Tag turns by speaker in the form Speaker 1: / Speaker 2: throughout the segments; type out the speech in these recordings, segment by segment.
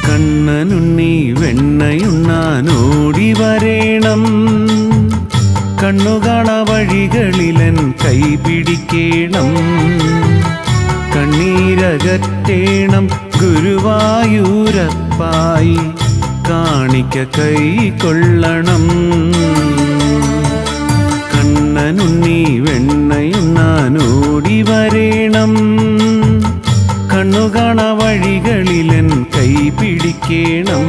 Speaker 1: കണ്ണനുണ്ണി വെണ്ണയുണ്ണാനോടി വരേണം കണ്ണുകാണ വഴികളിലൻ കൈ പിടിക്കേണം കണ്ണീരകറ്റേണം ഗുരുവായൂരപ്പായി കാണിക്ക കൈ കൊള്ളണം കണ്ണനുണ്ണി വെണ്ണയുണ്ണാനോടി വരേണം കണ്ണുകാണ വഴികളിലൻ കൈ പിടിക്കേണം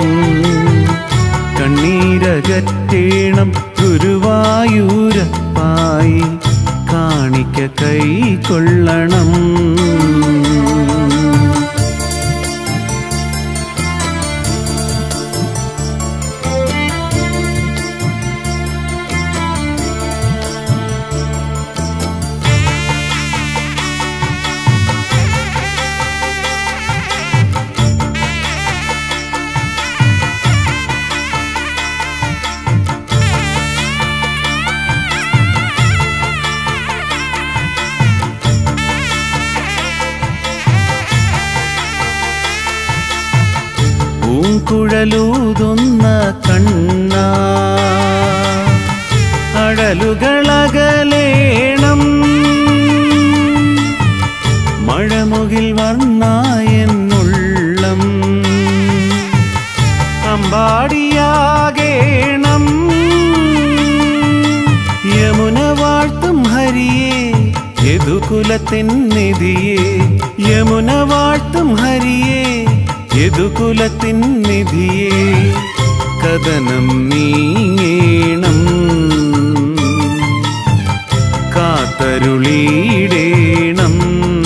Speaker 1: കണ്ണീരകറ്റേണം ഗുരുവായൂരപ്പായി കാണിക്ക കൈ കൊള്ളണം പൂങ്കുഴലൂതുന്ന കണ്ണ അഴലുകളകലേണം മഴമുകിൽ വർണ്ണായെന്നുള്ളം അമ്പാടിയാകേണം യമുന വാഴ്ത്തും ഹരിയേ യദുകുലത്തിൻ നിധിയേ യമുന വാഴ്ത്തും ഹരിയേ യദുകുലത്തിൻ നിധിയേ കഥനം നീങ്ങേണം കാത്തരുളീടേണം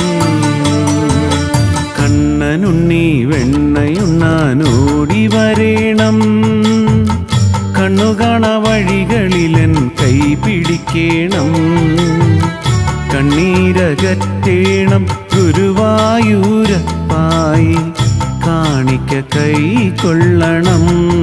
Speaker 1: കണ്ണനുണ്ണി വെണ്ണയുണ്ണാനോടി വരേണം കണ്ണുകാണ വഴികളിലൻ കൈ പിടിക്കേണം കണ്ണീരകറ്റേണം ഗുരുവായൂരപ്പായി കാണിക്ക കൈ കൊള്ളണം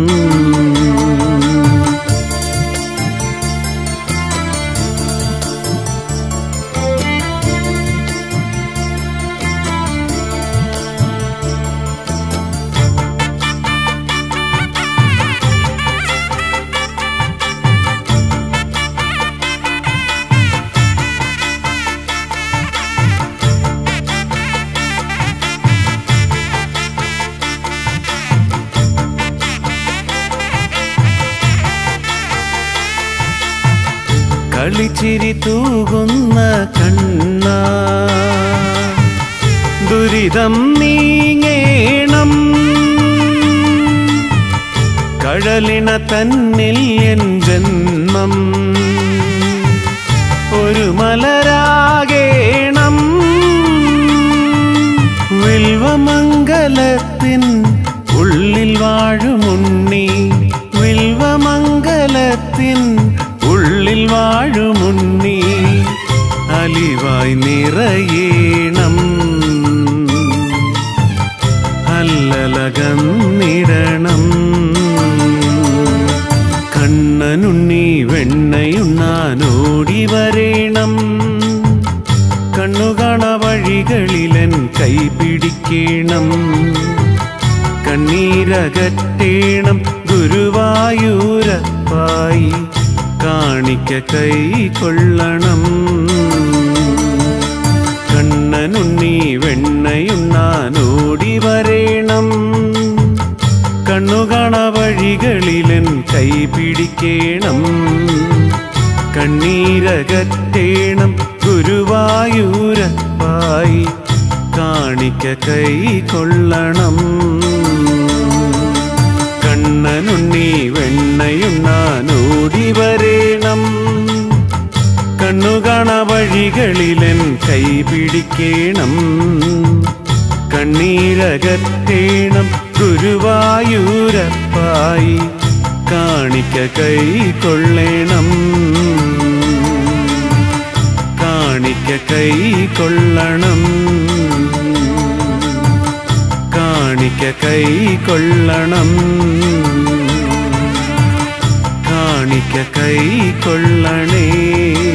Speaker 1: കളിച്ചിരി തൂകുന്ന കണ്ണ ദുരിതം നീങ്ങേണം കഴലിണ തന്നിൽ എൻ ജന്മം ഒരു മലരാകേണം വിൽവമംഗലത്തിൻ ഉള്ളിൽ വാഴുമുണ്ണി വിൽവമംഗലത്തിൻ ഉള്ളിൽ വാഴുമുണ്ണി അലിവായി നിറയേണം അല്ലലകന്നിടണം കണ്ണനുണ്ണി വെണ്ണയുണ്ണാനോടി വരേണം കണ്ണുകാണ വഴികളിലൻ കൈ പിടിക്കണം കണ്ണീരകറ്റേണം ഗുരുവായൂരപ്പായി കാണിക്ക കൈ കൊള്ളണം കണ്ണനുണ്ണി വെണ്ണയുണ്ണാനോടി വരേണം കണ്ണുകാണ വഴികളിലൻ കൈ പിടിക്കേണം കണ്ണീരകറ്റേണം ഗുരുവായൂരപ്പായി കാണിക്ക കൈ കൊള്ളണം കണ്ണനുണ്ണി വെണ്ണയുണ്ണാനോടി വരേണം കണ്ണുകാണ വഴികളിലൻ കൈ പിടിക്കേണം കണ്ണീരകറ്റേണം ഗുരുവായൂരപ്പായി കാണിക്ക കൈ കൊള്ളേണം കാണിക്ക കൈ കൊള്ളണം കാണിക്ക കൈ കൊള്ളണം കാണിക്ക കൈ കൊള്ളണേ